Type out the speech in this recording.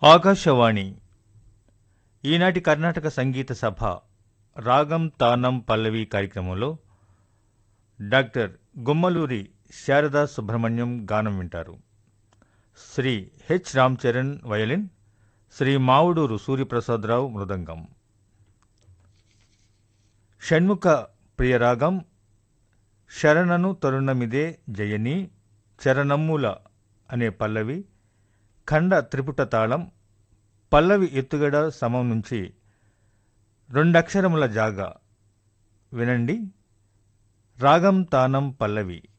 ఆకాశవాణి ఈనాటి కర్ణాటక సంగీత సభ రాగం తానం పల్లవి కార్యక్రమంలో డాక్టర్ గుమ్మలూరి శారదా సుబ్రహ్మణ్యం గానం వింటారు శ్రీ హెచ్ రామ్ చరణ్ వయలిన్ శ్రీ మావుడూరు సూర్యప్రసాదరావు మృదంగం షణ్ముఖ ప్రియరాగం శరణను తరుణమిదే జయని చరణమ్ముల అనే పల్లవి ఖండ త్రిపుట తాళం పల్లవి ఎత్తుగడ సమం నుంచి రెండక్షరముల జాగా వినండి రాగం తానం పల్లవి